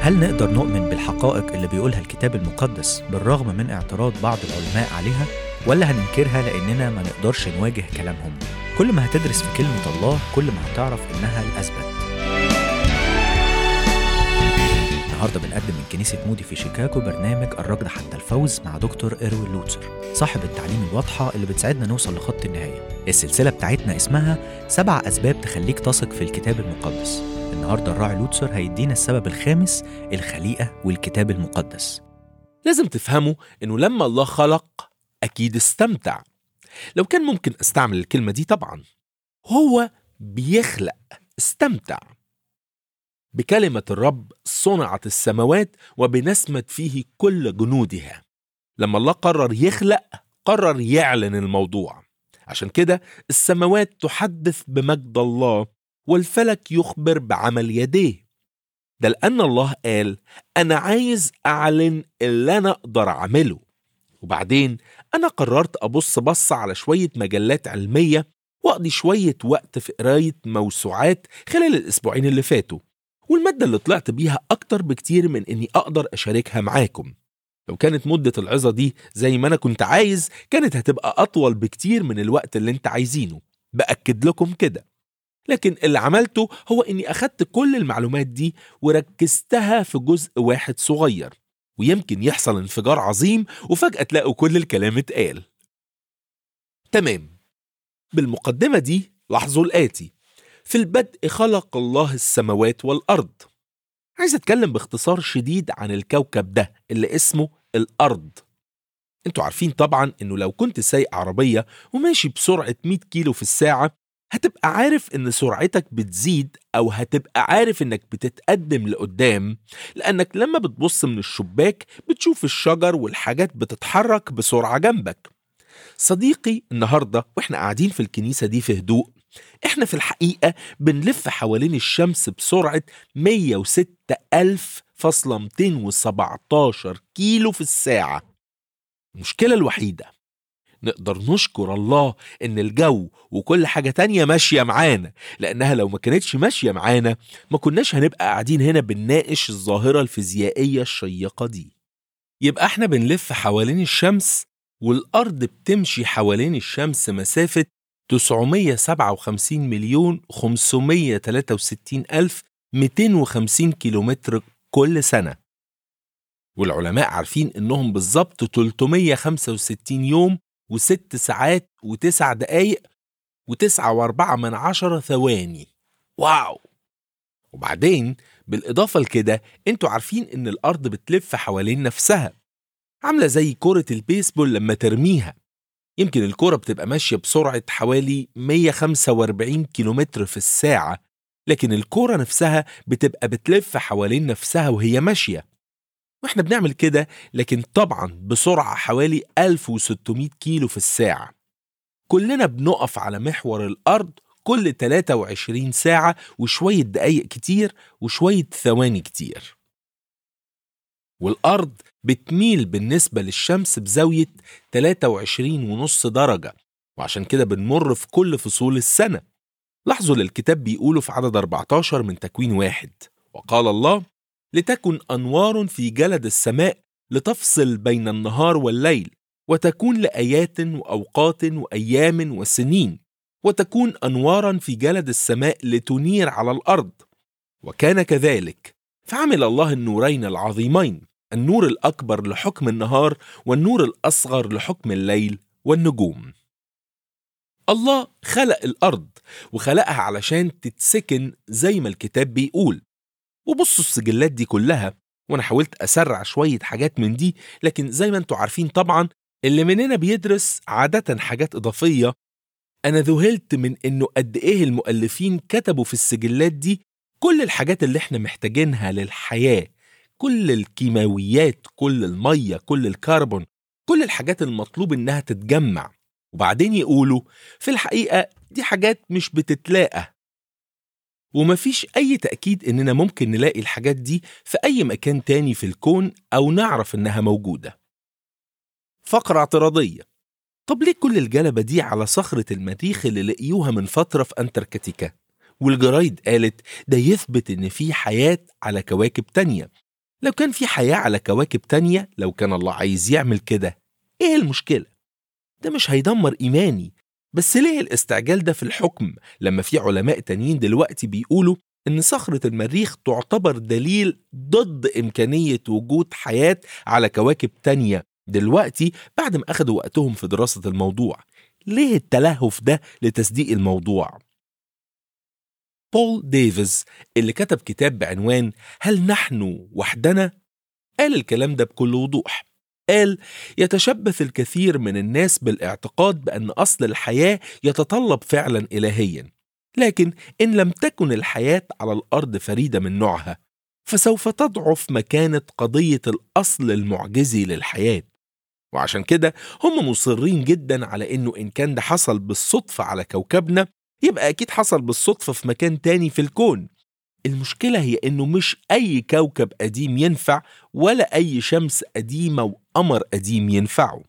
هل نقدر نؤمن بالحقائق اللي بيقولها الكتاب المقدس بالرغم من اعتراض بعض العلماء عليها ولا هننكرها لأننا ما نقدرش نواجه كلامهم كل ما هتدرس في كلمة الله كل ما هتعرف إنها الأثبت النهارده بنقدم من كنيسة مودي في شيكاغو برنامج الركض حتى الفوز مع دكتور إيروين لوتسر صاحب التعليم الواضحة اللي بتساعدنا نوصل لخط النهاية السلسلة بتاعتنا اسمها سبع أسباب تخليك تثق في الكتاب المقدس النهارده الراعي لوتسر هيدينا السبب الخامس الخليقة والكتاب المقدس لازم تفهموا انه لما الله خلق اكيد استمتع لو كان ممكن استعمل الكلمه دي طبعا هو بيخلق استمتع بكلمه الرب صنعت السماوات وبنسمت فيه كل جنودها لما الله قرر يخلق قرر يعلن الموضوع عشان كده السماوات تحدث بمجد الله والفلك يخبر بعمل يديه ده لأن الله قال أنا عايز أعلن اللي أنا أقدر أعمله وبعدين أنا قررت أبص بص على شوية مجلات علمية وأقضي شوية وقت في قراية موسوعات خلال الأسبوعين اللي فاتوا والمادة اللي طلعت بيها أكتر بكتير من إني أقدر أشاركها معاكم لو كانت مدة العظة دي زي ما أنا كنت عايز كانت هتبقى أطول بكتير من الوقت اللي أنت عايزينه بأكد لكم كده لكن اللي عملته هو اني اخدت كل المعلومات دي وركزتها في جزء واحد صغير ويمكن يحصل انفجار عظيم وفجأة تلاقوا كل الكلام اتقال تمام بالمقدمة دي لاحظوا الآتي في البدء خلق الله السماوات والأرض عايز أتكلم باختصار شديد عن الكوكب ده اللي اسمه الأرض انتوا عارفين طبعا انه لو كنت سايق عربية وماشي بسرعة 100 كيلو في الساعة هتبقى عارف ان سرعتك بتزيد او هتبقى عارف انك بتتقدم لقدام لانك لما بتبص من الشباك بتشوف الشجر والحاجات بتتحرك بسرعة جنبك صديقي النهاردة واحنا قاعدين في الكنيسة دي في هدوء احنا في الحقيقة بنلف حوالين الشمس بسرعة 106,217 كيلو في الساعة المشكلة الوحيدة نقدر نشكر الله ان الجو وكل حاجة تانية ماشية معانا لانها لو ما كانتش ماشية معانا ما كناش هنبقى قاعدين هنا بنناقش الظاهرة الفيزيائية الشيقة دي يبقى احنا بنلف حوالين الشمس والارض بتمشي حوالين الشمس مسافة 957 مليون 563 ألف 250 كيلومتر كل سنة والعلماء عارفين انهم بالظبط 365 يوم وست ساعات وتسع دقايق وتسعة واربعة من عشرة ثواني واو وبعدين بالإضافة لكده انتوا عارفين ان الأرض بتلف حوالين نفسها عاملة زي كرة البيسبول لما ترميها يمكن الكرة بتبقى ماشية بسرعة حوالي 145 كيلومتر في الساعة لكن الكرة نفسها بتبقى بتلف حوالين نفسها وهي ماشية واحنا بنعمل كده لكن طبعا بسرعة حوالي 1600 كيلو في الساعة كلنا بنقف على محور الأرض كل 23 ساعة وشوية دقايق كتير وشوية ثواني كتير والأرض بتميل بالنسبة للشمس بزاوية 23 ونص درجة وعشان كده بنمر في كل فصول السنة لاحظوا اللي الكتاب بيقوله في عدد 14 من تكوين واحد وقال الله لتكن انوار في جلد السماء لتفصل بين النهار والليل وتكون لايات واوقات وايام وسنين وتكون انوارا في جلد السماء لتنير على الارض وكان كذلك فعمل الله النورين العظيمين النور الاكبر لحكم النهار والنور الاصغر لحكم الليل والنجوم الله خلق الارض وخلقها علشان تتسكن زي ما الكتاب بيقول وبصوا السجلات دي كلها وانا حاولت اسرع شويه حاجات من دي لكن زي ما انتوا عارفين طبعا اللي مننا بيدرس عاده حاجات اضافيه انا ذهلت من انه قد ايه المؤلفين كتبوا في السجلات دي كل الحاجات اللي احنا محتاجينها للحياه كل الكيماويات كل الميه كل الكربون كل الحاجات المطلوب انها تتجمع وبعدين يقولوا في الحقيقه دي حاجات مش بتتلاقى ومفيش أي تأكيد إننا ممكن نلاقي الحاجات دي في أي مكان تاني في الكون أو نعرف إنها موجودة. فقرة اعتراضية طب ليه كل الجلبة دي على صخرة المريخ اللي لقيوها من فترة في أنتاركتيكا؟ والجرايد قالت ده يثبت إن في حياة على كواكب تانية لو كان في حياة على كواكب تانية لو كان الله عايز يعمل كده ايه المشكلة؟ ده مش هيدمر إيماني بس ليه الاستعجال ده في الحكم لما في علماء تانيين دلوقتي بيقولوا إن صخرة المريخ تعتبر دليل ضد إمكانية وجود حياة على كواكب تانية دلوقتي بعد ما أخدوا وقتهم في دراسة الموضوع ليه التلهف ده لتصديق الموضوع؟ بول ديفيز اللي كتب كتاب بعنوان هل نحن وحدنا؟ قال الكلام ده بكل وضوح قال يتشبث الكثير من الناس بالاعتقاد بأن أصل الحياة يتطلب فعلا إلهيا لكن إن لم تكن الحياة على الأرض فريدة من نوعها فسوف تضعف مكانة قضية الأصل المعجزي للحياة وعشان كده هم مصرين جدا على إنه إن كان ده حصل بالصدفة على كوكبنا يبقى أكيد حصل بالصدفة في مكان تاني في الكون المشكلة هي إنه مش أي كوكب قديم ينفع ولا أي شمس قديمة وقمر قديم ينفعوا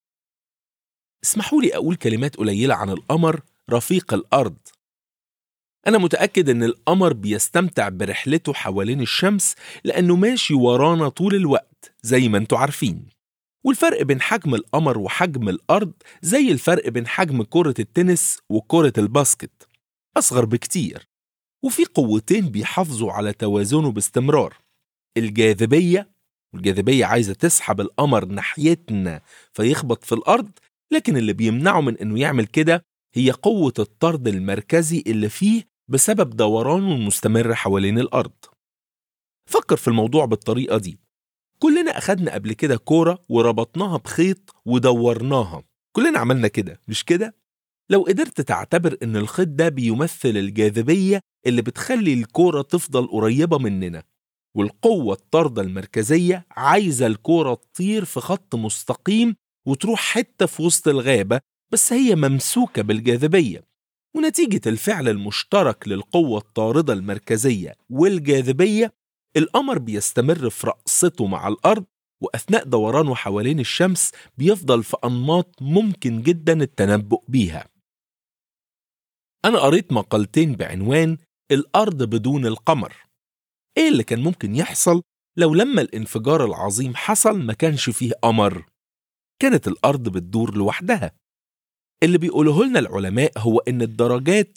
اسمحوا لي أقول كلمات قليلة عن القمر رفيق الأرض أنا متأكد إن القمر بيستمتع برحلته حوالين الشمس لأنه ماشي ورانا طول الوقت زي ما انتوا عارفين والفرق بين حجم القمر وحجم الأرض زي الفرق بين حجم كرة التنس وكرة الباسكت أصغر بكتير وفي قوتين بيحافظوا على توازنه باستمرار الجاذبية والجاذبية عايزة تسحب القمر ناحيتنا فيخبط في الأرض لكن اللي بيمنعه من إنه يعمل كده هي قوة الطرد المركزي اللي فيه بسبب دورانه المستمر حوالين الأرض فكر في الموضوع بالطريقة دي كلنا أخدنا قبل كده كورة وربطناها بخيط ودورناها كلنا عملنا كده مش كده؟ لو قدرت تعتبر إن الخيط ده بيمثل الجاذبية اللي بتخلي الكورة تفضل قريبة مننا والقوة الطاردة المركزية عايزة الكورة تطير في خط مستقيم وتروح حتة في وسط الغابة بس هي ممسوكة بالجاذبية ونتيجة الفعل المشترك للقوة الطاردة المركزية والجاذبية القمر بيستمر في رقصته مع الأرض وأثناء دورانه حوالين الشمس بيفضل في أنماط ممكن جدا التنبؤ بيها أنا قريت مقالتين بعنوان الأرض بدون القمر إيه اللي كان ممكن يحصل لو لما الانفجار العظيم حصل ما كانش فيه قمر كانت الأرض بتدور لوحدها اللي بيقوله لنا العلماء هو إن الدرجات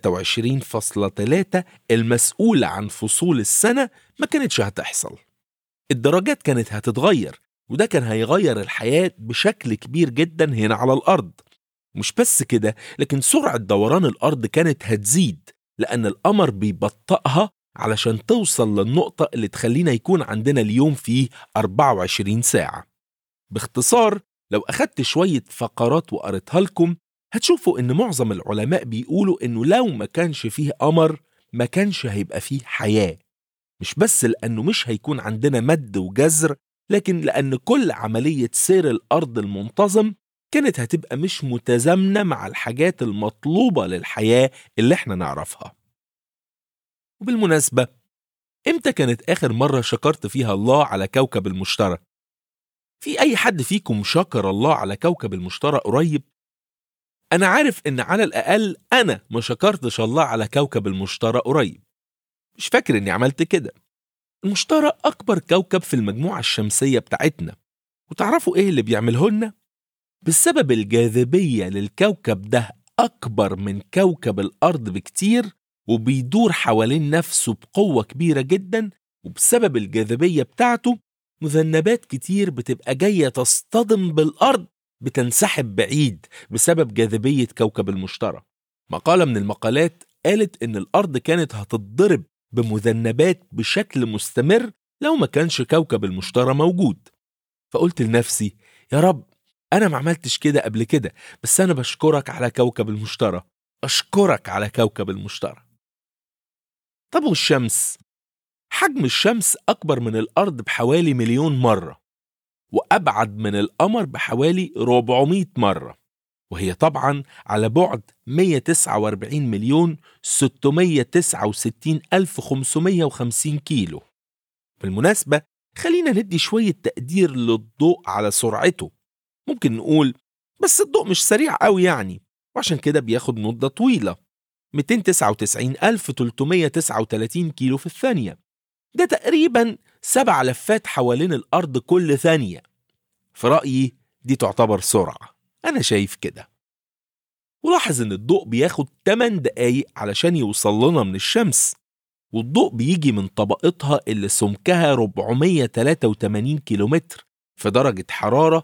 23.3 المسؤولة عن فصول السنة ما كانتش هتحصل الدرجات كانت هتتغير وده كان هيغير الحياة بشكل كبير جدا هنا على الأرض مش بس كده لكن سرعة دوران الأرض كانت هتزيد لأن القمر بيبطئها علشان توصل للنقطة اللي تخلينا يكون عندنا اليوم فيه 24 ساعة باختصار لو أخدت شوية فقرات وقريتها لكم هتشوفوا إن معظم العلماء بيقولوا إنه لو ما كانش فيه قمر ما كانش هيبقى فيه حياة مش بس لأنه مش هيكون عندنا مد وجزر لكن لأن كل عملية سير الأرض المنتظم كانت هتبقى مش متزامنة مع الحاجات المطلوبة للحياة اللي احنا نعرفها وبالمناسبة امتى كانت آخر مرة شكرت فيها الله على كوكب المشتري؟ في أي حد فيكم شكر الله على كوكب المشتري قريب؟ أنا عارف إن على الأقل أنا ما شكرتش الله على كوكب المشتري قريب مش فاكر إني عملت كده المشتري أكبر كوكب في المجموعة الشمسية بتاعتنا وتعرفوا إيه اللي بيعمله لنا؟ بسبب الجاذبية للكوكب ده أكبر من كوكب الأرض بكتير وبيدور حوالين نفسه بقوة كبيرة جدا وبسبب الجاذبية بتاعته مذنبات كتير بتبقى جاية تصطدم بالأرض بتنسحب بعيد بسبب جاذبية كوكب المشتري مقالة من المقالات قالت إن الأرض كانت هتتضرب بمذنبات بشكل مستمر لو ما كانش كوكب المشتري موجود فقلت لنفسي يا رب أنا ما عملتش كده قبل كده بس أنا بشكرك على كوكب المشتري أشكرك على كوكب المشتري طب والشمس؟ حجم الشمس أكبر من الأرض بحوالي مليون مرة وأبعد من القمر بحوالي 400 مرة وهي طبعا على بعد 149 مليون 669 ألف 550 كيلو بالمناسبة خلينا ندي شوية تقدير للضوء على سرعته ممكن نقول بس الضوء مش سريع قوي يعني وعشان كده بياخد مدة طويلة 299 ألف 339 كيلو في الثانية ده تقريبا سبع لفات حوالين الأرض كل ثانية في رأيي دي تعتبر سرعة أنا شايف كده ولاحظ إن الضوء بياخد 8 دقايق علشان يوصل لنا من الشمس والضوء بيجي من طبقتها اللي سمكها 483 كيلومتر في درجة حرارة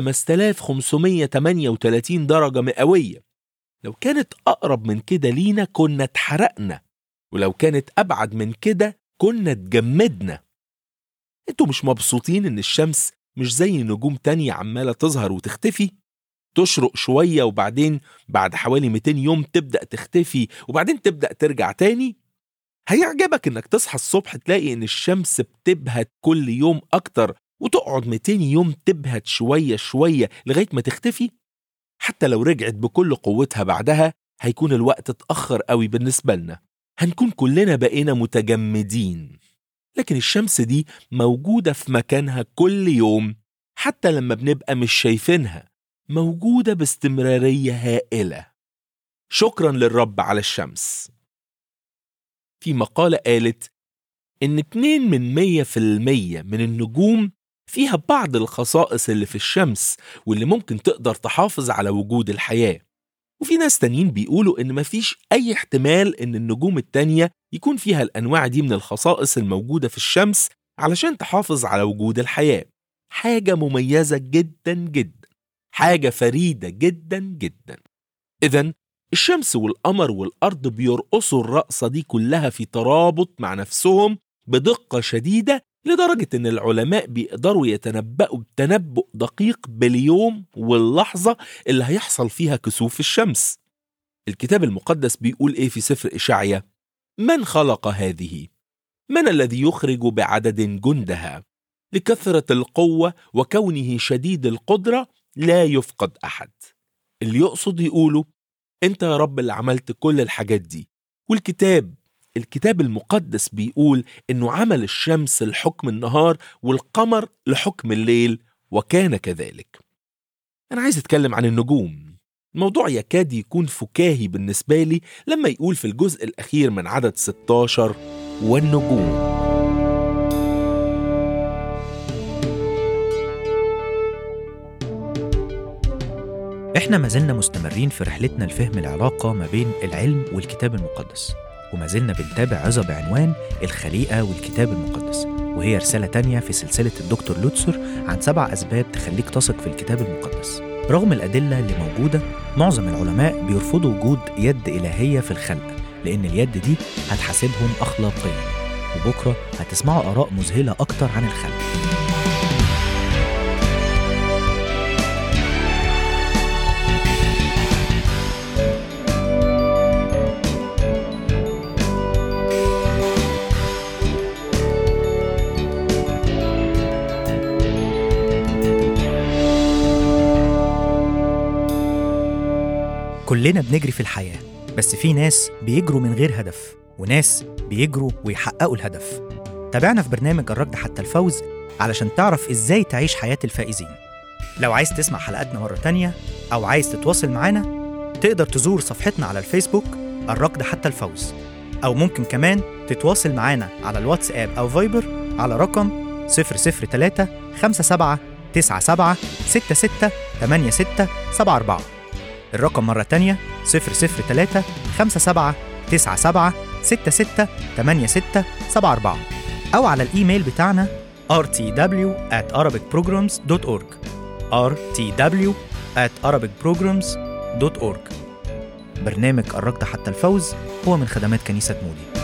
5538 درجة مئوية لو كانت أقرب من كده لينا كنا اتحرقنا ولو كانت أبعد من كده كنا اتجمدنا انتوا مش مبسوطين ان الشمس مش زي نجوم تانية عمالة تظهر وتختفي تشرق شوية وبعدين بعد حوالي 200 يوم تبدأ تختفي وبعدين تبدأ ترجع تاني هيعجبك انك تصحى الصبح تلاقي ان الشمس بتبهت كل يوم اكتر وتقعد 200 يوم تبهت شوية شوية لغاية ما تختفي حتى لو رجعت بكل قوتها بعدها هيكون الوقت اتأخر قوي بالنسبة لنا هنكون كلنا بقينا متجمدين لكن الشمس دي موجودة في مكانها كل يوم حتى لما بنبقى مش شايفينها موجودة باستمرارية هائلة شكرا للرب على الشمس في مقالة قالت إن 2 من 100 في المية من النجوم فيها بعض الخصائص اللي في الشمس واللي ممكن تقدر تحافظ على وجود الحياة وفي ناس تانيين بيقولوا إن مفيش أي احتمال إن النجوم التانية يكون فيها الأنواع دي من الخصائص الموجودة في الشمس علشان تحافظ على وجود الحياة حاجة مميزة جدا جدا حاجة فريدة جدا جدا إذا الشمس والقمر والأرض بيرقصوا الرقصة دي كلها في ترابط مع نفسهم بدقة شديدة لدرجة إن العلماء بيقدروا يتنبأوا بتنبؤ دقيق باليوم واللحظة اللي هيحصل فيها كسوف الشمس. الكتاب المقدس بيقول إيه في سفر إشعيا؟ من خلق هذه؟ من الذي يخرج بعدد جندها؟ لكثرة القوة وكونه شديد القدرة لا يفقد أحد. اللي يقصد يقوله أنت يا رب اللي عملت كل الحاجات دي والكتاب الكتاب المقدس بيقول انه عمل الشمس لحكم النهار والقمر لحكم الليل وكان كذلك انا عايز اتكلم عن النجوم الموضوع يكاد يكون فكاهي بالنسبة لي لما يقول في الجزء الأخير من عدد 16 والنجوم احنا ما زلنا مستمرين في رحلتنا لفهم العلاقة ما بين العلم والكتاب المقدس وما زلنا بنتابع عظة بعنوان الخليقة والكتاب المقدس وهي رسالة تانية في سلسلة الدكتور لوتسر عن سبع أسباب تخليك تثق في الكتاب المقدس رغم الأدلة اللي موجودة معظم العلماء بيرفضوا وجود يد إلهية في الخلق لأن اليد دي هتحاسبهم أخلاقيا وبكرة هتسمعوا آراء مذهلة أكتر عن الخلق كلنا بنجري في الحياة بس في ناس بيجروا من غير هدف وناس بيجروا ويحققوا الهدف تابعنا في برنامج الركض حتى الفوز علشان تعرف ازاي تعيش حياة الفائزين لو عايز تسمع حلقاتنا مرة تانية أو عايز تتواصل معانا تقدر تزور صفحتنا على الفيسبوك الركض حتى الفوز أو ممكن كمان تتواصل معانا على الواتساب أو فايبر على رقم 003 57 97 66 86 74 الرقم مرة تانية 003 57 97 66 86 74 أو على الإيميل بتاعنا rtw at arabicprograms.org rtw at arabicprograms.org برنامج الركض حتى الفوز هو من خدمات كنيسة مودي